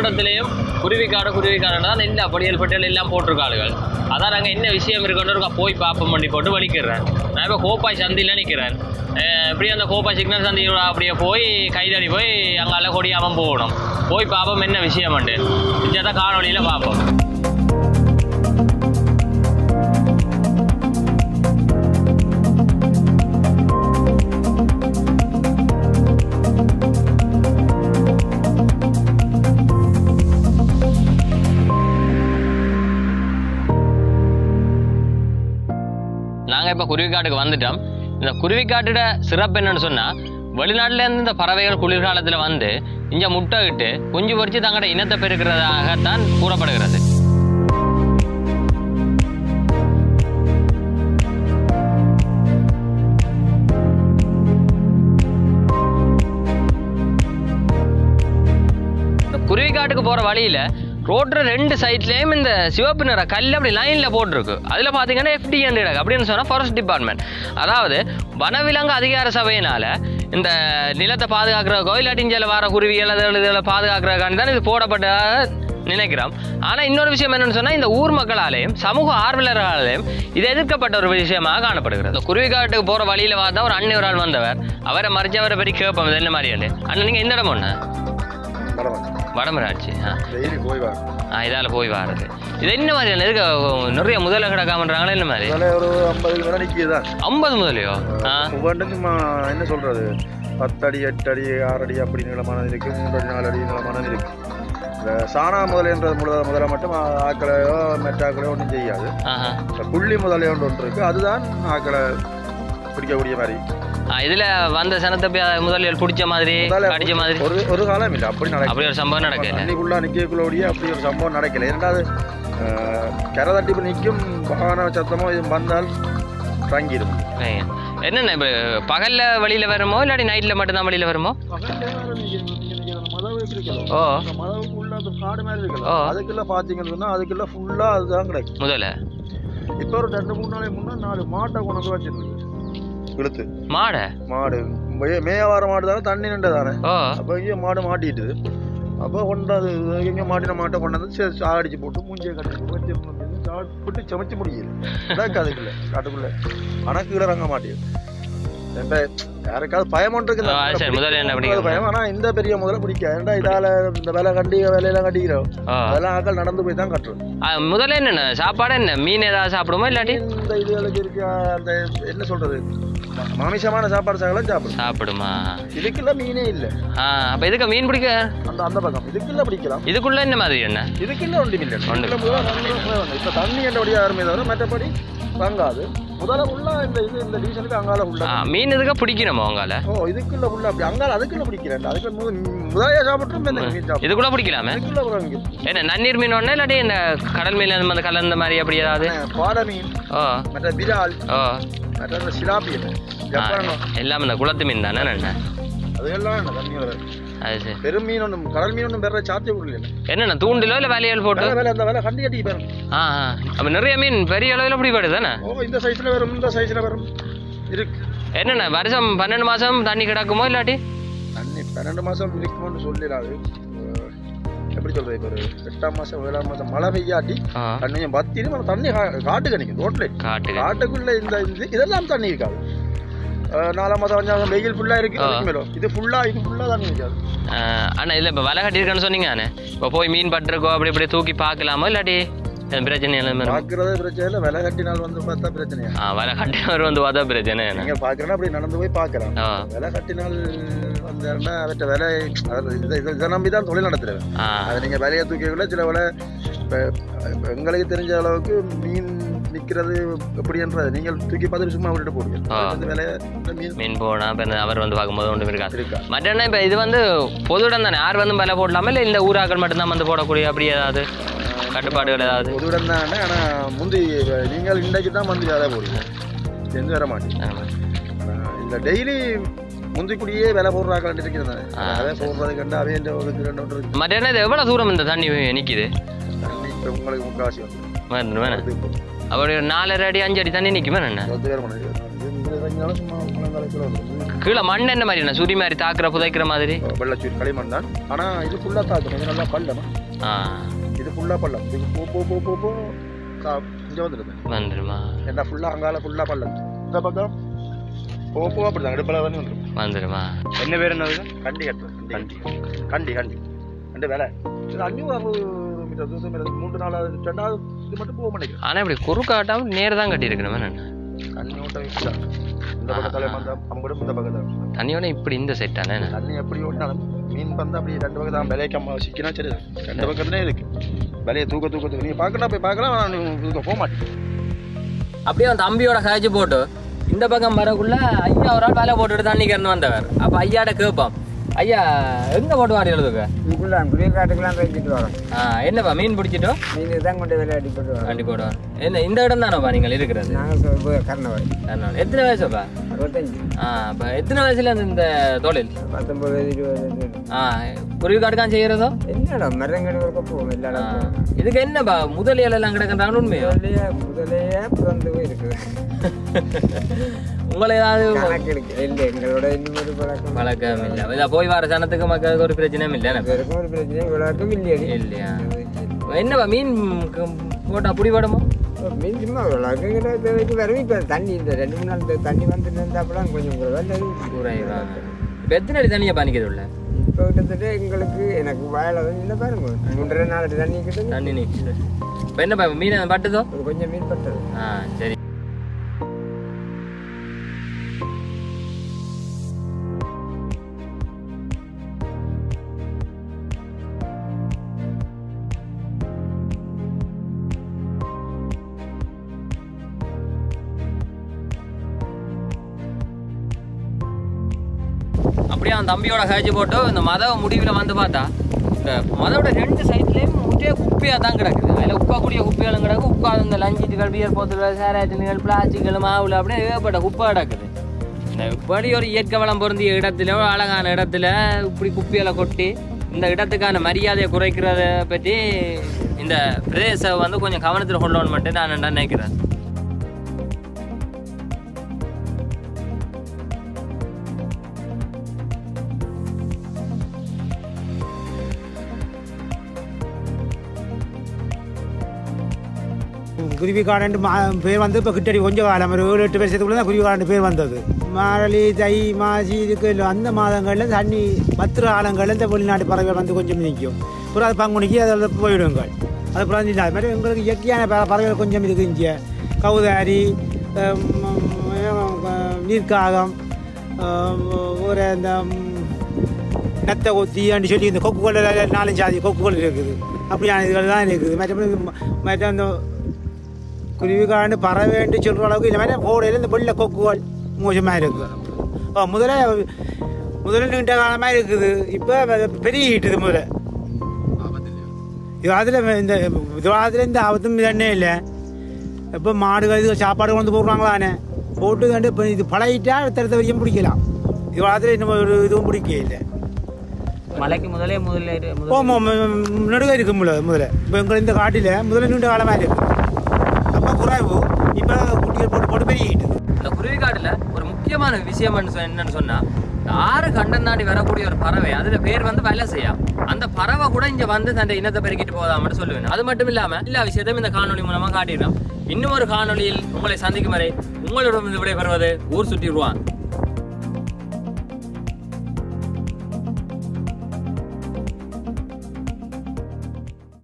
தோட்டத்திலையும் குருவிக்காடு குருவிக்காடு தான் எல்லா படியல் பட்டியல் எல்லாம் போட்டிருக்காளுகள் அதான் நாங்கள் என்ன விஷயம் இருக்குன்னு போய் பார்ப்போம் பண்ணி போட்டு வலிக்கிறேன் நான் இப்போ கோப்பாய் சந்தியில் நிற்கிறேன் இப்படியே அந்த கோப்பாய் சிக்னல் சந்தியில் அப்படியே போய் கைதடி போய் அங்கால கொடியாமல் போகணும் போய் பார்ப்போம் என்ன விஷயம்ண்டு தான் காணொலியில் பார்ப்போம் நாங்கள் இப்போ குருவிக்காட்டுக்கு வந்துட்டோம் இந்த குருவிக்காட்டோட சிறப்பு என்னன்னு சொன்னால் வெளிநாட்டிலேருந்து இந்த பறவைகள் குளிர்காலத்தில் வந்து இங்கே முட்டை இட்டு குஞ்சு பொறிச்சு தங்களோட இனத்தை பெருக்கிறதாகத்தான் கூறப்படுகிறது இந்த குருவிக்காட்டுக்கு போகிற வழியில் ரோட்ல ரெண்டு சைட்லேயும் இந்த சிவப்பு நிற கல் அப்படி லைனில் போட்டிருக்கு அதில் பார்த்தீங்கன்னா எஃப்டிஎன் அப்படின்னு சொன்னால் ஃபாரஸ்ட் டிபார்ட்மெண்ட் அதாவது வனவிலங்கு அதிகார சபையினால் இந்த நிலத்தை பாதுகாக்கிறதுக்கோ இல்லாட்டி இஞ்சில் வர குருவிகள் அது இதில் பாதுகாக்கிறதுக்காண்டி தான் இது போடப்பட்டதாக நினைக்கிறோம் ஆனால் இன்னொரு விஷயம் என்னன்னு சொன்னால் இந்த ஊர் மக்களாலேயும் சமூக ஆர்வலர்களாலேயும் இது எதிர்க்கப்பட்ட ஒரு விஷயமாக காணப்படுகிறது இந்த குருவிக்காட்டுக்கு போகிற வழியில் பார்த்தா ஒரு அண்ணன் ஒரு ஆள் வந்தவர் அவரை மறைச்சவரை பற்றி கேட்போம் இது என்ன மாதிரி அண்ணன் நீங்கள் எந்த இடம் ஒன்று வடமராட்சி ஆ டெய்லி போய் வா ஆ இதால் போய் வாரது இது என்ன மாதிரி எதுக்கு நிறைய முதல கிடக்காமன்றாங்களா என்ன மாதிரி அதனால ஒரு ஐம்பது மேலே நிற்கிதுதான் ஐம்பது முதலையோ ஆ ஒவ்வொன்றும் சும்மா என்ன சொல்றது பத்தடி எட்டு அடி ஆறு அடி அப்படி நீளமானது இருக்கு மூன்று அடி நாலு அடி நீளமானது இருக்கு இந்த சாணா முதலைன்ற முதல முதல மட்டும் ஆ- ஆக்களையோ மெட்டாக்களையோ ஒன்றும் செய்யாது ஆஹா இந்த புள்ளி முதலை ஒன்று ஒன்று இருக்கு அதுதான் ஆக்களை பிடிக்கக்கூடிய மாதிரி ஆ இதில் வந்த சனத்தை போய் அது முதலியல் பிடிச்ச மாதிரி முதல்ல அடிச்ச மாதிரி ஒரு ஒரு காலம் இல்லை அப்படி நடக்கும் அப்படி ஒரு சம்பவம் நடக்கல தண்ணிக்குள்ளா நிற்கக்குள்ளோடைய அப்படி ஒரு சம்பவம் நடக்கல இரண்டாவது ஆஹ், கரை தட்டி இப்போ நிற்கும் வாகன சத்தமோ இது வந்தால் தங்கிடும் ஏங்க. என்னண்ணா இப்போ பகல்ல வழியில வருமோ இல்லாட்டி நைட்ல மட்டும்தான் வழியில வருமோ ஓ மதவுக்குள்ள அந்த காடு மாதிரி ஓ. இருக்குல்ல அதுக்குள்ள பாத்தீங்கன்னு சொன்னா அதுக்குள்ள ஃபுல்லா அதுதான் கிடைக்கும் முதல்ல இப்போ ஒரு ரெண்டு மூணு நாளைக்கு முன்னா நாலு மாட்டை கொண்டு வச்சிருக்கு இழுத்து மாடை மாடு மே- மேவார மாடு தானே தண்ணி நின்று தானே ஓ அப்போ இங்கே மாடு மாட்டிட்டுது அப்போ கொண்டாது எங்கே மாட்டின மாட்டை கொண்டாந்து சே சாடிச்சு போட்டு மூஞ்சியை கட்டி வச்சிருந்தோம் போட்டு சமைச்சு முடியல கிடக்கு அதுக்குள்ள காட்டுக்குள்ள கணக்கு இறங்க மாட்டேங்குது என்கிட்ட யாருக்காவது பயம் ஒன்று ஆ, சரி, முதல்ல என்ன பிடிக்கும்? பயம் ஆனா இந்த பெரிய முதல்ல பிடிக்க ஏன்டா இதால இந்த வேலை கண்டி வேலையெல்லாம் கட்டிக்கிறோம் ஓ அதெல்லாம் ஆக்கள் நடந்து போய் தான் கட்டுறோம் ஆ, முதல்ல என்னண்ணா சாப்பாடு என்ன மீன் ஏதாவது சாப்பிடுமோ இல்லாட்டி இந்த இதுகளுக்கு இருக்கு அந்த என்ன சொல்றது மாமிசமான சாப்பாடு சாகலாம் சாப்பிடும் சாப்பிடுமா இதுக்குள்ள மீனே இல்லை ஆ அப்ப எதுக்கு மீன் பிடிக்க அந்த அந்த பக்கம் இதுக்குள்ள பிடிக்கலாம் இதுக்குள்ள என்ன மாதிரி என்ன இதுக்குள்ள ஒன்றும் இல்லை ஒன்றும் இதுக்குள்ள முதல்ல தண்ணி தான் வேணும். இப்ப தண்ணி என்றபடியா யாருமே தவிர மற்றபடி வாங்காது முதல்ல உள்ள இந்த இது இந்த டீசலுக்கு அங்கால உள்ள ஆ, மீன் எதுக்கு பிடிக்கணுமா உங்கால ஓ இதுக்குள்ள உள்ள அப்படி அங்கால அதுக்குள்ள பிடிக்கிறேன் அதுக்கு முதல் முதலையா சாப்பிட்டும் இந்த மீன் சாப்பிடும் இதுக்குள்ள பிடிக்கலாமே இதுக்குள்ள உறங்கு என்ன நன்னீர் மீன் ஒண்ணா இல்லாட்டி இந்த கடல் மீன் அந்த மாதிரி கலந்த மாதிரி அப்படி ஏதாவது பாறை மீன் ஓ மற்ற விரால் ஓ மற்ற இந்த சிலாப்பியல் ஆ, ஜப்பானோ எல்லாம் இந்த குளத்து மீன் தானே என்ன அதெல்லாம் என்ன தண்ணியில் வரும் அது சரி பெரும் மீன் ஒன்றும் கடல் மீன் ஒன்றும் பெற சாத்திய விடல என்னண்ணா தூண்டிலோ இல்லை வேலையால் போட்டு வேலை வேலை அந்த வேலை கண்டி கட்டி பாருங்க ஆ ஆ அப்போ நிறைய மீன் பெரிய அளவில் பிடிபடுது தானே ஓ இந்த சைஸ்ல வரும் இந்த சைஸ்ல வரும் இருக்கு என்னண்ணா வருஷம் பன்னெண்டு மாசம் தண்ணி கிடக்குமோ இல்லாட்டி தண்ணி பன்னெண்டு மாசம் இருக்கும்னு சொல்லிடாது அஹ் எப்படி சொல்றது இப்போ ஒரு எட்டாம் மாசம் ஏழாம் மாசம் மழை பெய்யாட்டி ஆ தண்ணி பத்தினு நம்ம தண்ணி கா- காட்டுக்கு நிற்கும் ரோட்ல காட்டுக்கு காட்டுக்குள்ள இந்த இது இதெல்லாம் தண்ணி இருக்காது அஹ் நாலாம் மாதம் அஞ்சாம் மாதம் வெயில் ஃபுல்லா இருக்கு ஆ. அதுக்கு மேலும் இது ஃபுல்லா இது ஃபுல்லா தண்ணி இருக்காது ஆ, அண்ணா இல்லை இப்போ வலை கட்டியிருக்கேன்னு சொன்னீங்க அண்ணே இப்போ போய் மீன் பட்டிருக்கோ அப்படி இப்படி தூக்கி பார்க்கலாமோ இல்லாட்டி எதுவும் பிரச்சனை இல்லை மாதிரி பாக்குறது பிரச்சனை இல்லை விலை கட்டினால் வந்து பார்த்தா பிரச்சனையா ஆ வலை கட்டினவர் வந்து பார்த்தா பிரச்சனை என்ன நீங்க பாக்குறேன்னா அப்படி நடந்து போய் பார்க்கலாம் ஆ விலை கட்டினால் வந்தாருன்னா அவற்ற விலை அதாவது இதை இதை- இதை நம்பி தான் தொழில் நடத்துறேன் ஆ அதை நீங்கள் விலையை தூக்கிக்குள்ள சில விலை இப்போ இப்போ எங்களுக்கு தெரிஞ்ச அளவுக்கு மீன் நிற்கிறது எப்படின்றது நீங்கள் தூக்கி பார்த்துட்டு சும்மா விட்டுட்டு போடுங்க ஆ. அந்த விலையை இந்த மீன் மீன் போனால் இப்போ அவர் வந்து பார்க்கும்போது ஒன்றும் இருக்காது இருக்கா மற்றன்னா இப்போ இது வந்து பொது இடம் தானே யார் வந்து விலை போடலாமா இல்லை இந்த ஊராக்கள் மட்டும்தான் வந்து போடக்கூடிய அப்படி ஏதாவது கட்டுப்பாடுகள் ஏதாவது பொதுவிடம் தான் ஆனால் முந்தி நீங்கள் இன்றைக்கு தான் மந்தி அதை போடுங்க செஞ்சு வர மாட்டேங்க ஆமா. இந்த டெய்லி முந்திக்குடியே விலை போடுறாங்க இருக்கிறது ஆ. அதை போடுறது கண்டு அவே இந்த ஒரு ரெண்டு ஒன்று இருக்கு மற்றன்னா இது எவ்வளோ தூரம் இந்த தண்ணி நிற்கிது தண்ணி இப்போ உங்களுக்கு முக்காசி வந்து வேணும் வேணும் அப்படி ஒரு நாலரை அடி அஞ்சு அடி தண்ணி நிற்குமே என்ன இருபது பேர் பண்ணி இறங்கினாலும் சும்மா முழங்காலத்தில் வந்துடும் கீழே மண் என்ன மாதிரி சுரி மாதிரி தாக்குற புதைக்கிற மாதிரி வெள்ளச்சூர் களிமண் தான் ஆனால் இது ஃபுல்லாக தாக்கும் இது நல்லா பள்ளம் ஆ இது ஃபுல்லாக பள்ளம் இது போ போ போ போ போ இங்கே வந்துடுது வந்துருமா என்ன ஃபுல்லாக அங்கால ஃபுல்லாக பள்ளம் இந்த பக்கம் போ போ அப்படி தான் அடுப்பில் வந்து வந்துடும் வந்துருமா என்ன பேர் என்னது கண்டி கட்டுறது கண்டி கண்டி கண்டி ரெண்டு வேலை இது அஞ்சூறு அறுபது மீட்டர் தூரம் மீட்டர் மூன்று நாலாவது ரெண்டாவது இது மட்டும் போக மாட்டேங்குது ஆனா இப்படி குறுக்காட்டாம நேர் தான் கட்டி இருக்கணுமே நான் தண்ணி ஓட்ட வைக்கலாம் இந்த பக்கத்தில் வந்தால் அம்படும் இந்த பக்கத்தில் தண்ணியோட இப்படி இந்த செட் தானே தண்ணி எப்படி ஓட்டினாலும் மீன் வந்து அப்படி ரெண்டு பக்கம் தான் விலைக்கு அம்மா சிக்கினா சரி ரெண்டு பக்கத்துலேயே இருக்கு விலையை தூக்க தூக்க தூக்க நீ பார்க்கலாம் போய் பார்க்கலாம் ஆனா நீ இதுக்கு போக மாட்டேன் அப்படியே அந்த தம்பியோட காய்ச்சி போட்டு இந்த பக்கம் வரக்குள்ள ஐயா ஒரு ஆள் வேலை போட்டுட்டு தண்ணி கறந்து வந்தவர் அப்ப ஐயாட்ட கேட்போம் ஐயா எங்க போட்டு வாடி எழுதுக்க இதுக்குள்ள குளிர் காட்டுக்கெல்லாம் வச்சுட்டு வரோம் என்னப்பா மீன் பிடிச்சிட்டோம் மீன் தான் கொண்டு விளையாடி போட்டு வரோம் வண்டி போடுவார் என்ன இந்த இடம் தானப்பா நீங்கள் இருக்கிறது நாங்கள் கர்ணவர் அதனால. எத்தனை வயசுப்பா அறுபத்தஞ்சு ஆ இப்போ எத்தனை வயசுல இந்த- இந்த தொழில் பத்தொன்பது இருபது ஆ குருவி காட்டுக்கான் செய்யறதோ என்னடா மரங்கடுவருக்கு போவோம் ஆ, இல்லடா இதுக்கு என்னப்பா முதலியல் எல்லாம் கிடக்குறாங்க உண்மையோ முதலையே முதலையே பிறந்து போயிருக்கு உங்களை ஏதாவது கணக்கு இருக்கு இல்லை எங்களோட இன்னும் ஒரு பழக்கம் பழக்கம் இல்லை இதை போய் வர சனத்துக்கு மக்களுக்கு ஒரு பிரச்சனையும் இல்லை இது வரைக்கும் ஒரு பிரச்சனை இவ்வளோக்கும் இல்லையடி இல்லையா என்னப்பா மீன் க- போட்டா புடி படமோ மீன் சும்மா இவ்வளோக்கும் தேவைக்கு வரும் இப்போ தண்ணி இந்த ரெண்டு மூணு நாள் இந்த தண்ணி வந்துட்டு இருந்தாப்பெல்லாம் கொஞ்சம் கூட குறைவா இப்போ எத்தனை அடி தண்ணியை பானிக்கிறது உள்ள இப்போ கிட்டத்தட்ட எங்களுக்கு எனக்கு வயலை வந்து இல்லை பாருங்க மூன்றரை நாலு தண்ணி கிட்ட தண்ணி நிற்குது இப்போ என்னப்பா மீன் பட்டுதோ ஒரு கொஞ்சம் மீன் பட்டது ஆ சரி அப்படியே அந்த தம்பியோட காய்ச்சி போட்டு இந்த மதவ முடிவில் வந்து பார்த்தா இந்த மதவோட ரெண்டு சைட்லேயும் முட்டையே குப்பையாக தான் கிடக்குது அதில் உட்காக்கூடிய குப்பைகளும் கிடக்கு உட்காந்து இந்த லஞ்சிட்டுகள் பியர் போத்துகள் சேராட்டின்கள் பிளாஸ்டிக்கள் மாவுல அப்படியே ஏகப்பட்ட குப்பை கிடக்குது இந்த இப்படி ஒரு இயற்கை வளம் பொருந்திய இடத்துல ஒரு அழகான இடத்துல இப்படி குப்பைகளை கொட்டி இந்த இடத்துக்கான மரியாதையை குறைக்கிறத பற்றி இந்த பிரதேச வந்து கொஞ்சம் கவனத்தில் கொள்ளணும் மட்டும் நான் நினைக்கிறேன் குருவி காடன்ட்டு மா பேர் வந்து இப்போ கிட்டடி கொஞ்சம் காலம் ஒரு ஏழு எட்டு வருஷத்துக்குள்ள தான் குருவி காடன்ட்டு பேர் வந்தது மாரளி தை மாசி இதுக்கு இல்லை அந்த மாதங்களில் தண்ணி பத்திர காலங்களில் இந்த வெளிநாட்டு பறவைகள் வந்து கொஞ்சம் நிற்கும் அப்புறம் அது பங்குனிக்கு அதில் போயிடுங்கள் அது அப்புறம் இல்லை அது மாதிரி எங்களுக்கு இயற்கையான ப- பறவைகள் கொஞ்சம் இருக்குது இங்கே கௌதாரி அஹ், ம், ம், நீர்க்காகம் அஹ், ஒரு இந்த ம், நத்தை கொத்தி அப்படின்னு சொல்லி இந்த கொக்குகள் நாலஞ்சு ஜாதி கொக்குகள் இருக்குது அப்படியான இதுகள் தான் இருக்குது மற்றபடி ம- மற்ற அந்த குருவிக்காண்டு பறவைன்ட்டு சொல்கிற அளவுக்கு இல்லை மாதிரி கோடையில் இந்த வெள்ளை கொக்குகள் மோசமாக இருக்குது ஓ முதல்ல முதல்ல நீண்ட காலமாக இருக்குது இப்போ பெருகிட்டுது முதல்ல இது அதில் இந்த இது அதில் இந்த ஆபத்தும் இதன்னே இல்லை இப்போ மாடுகள் இது சாப்பாடு கொண்டு போடுறாங்களானே போட்டு கண்டு இப்போ இது பழகிட்டா அடுத்த அடுத்த வரைக்கும் பிடிக்கலாம் இது அதில் இன்னும் ஒரு இதுவும் பிடிக்க இல்லை மலைக்கு முதலே முதல்ல ஓ நடுக இருக்கு முதல்ல முதல்ல இப்போ எங்கள் இந்த காட்டில் முதல்ல நீண்ட காலமாக இருக்கு அப்போ குறைவு இப்போ குட்டிகள் போட்டு போட்டு பெருகிட்டு இந்த குருவிக்காடுல ஒரு முக்கியமான விஷயம் என்னன்னு சொன்னா இந்த ஆறு கண்டம் தாண்டி வரக்கூடிய ஒரு பறவை அதுல பேர் வந்து வலை செய்யும் அந்த பறவை கூட இங்க வந்து தன் இனத்தை பெருக்கிட்டு போதாமன்னு சொல்லுவேன் அது மட்டும் இல்லாம எல்லா விஷயத்தையும் இந்த காணொளி மூலமா காட்டிடுறோம் இன்னும் ஒரு காணொளியில் உங்களை சந்திக்கும் வரை உங்களிடம் விடைபெறுவது ஊர் சுற்றிடுவான்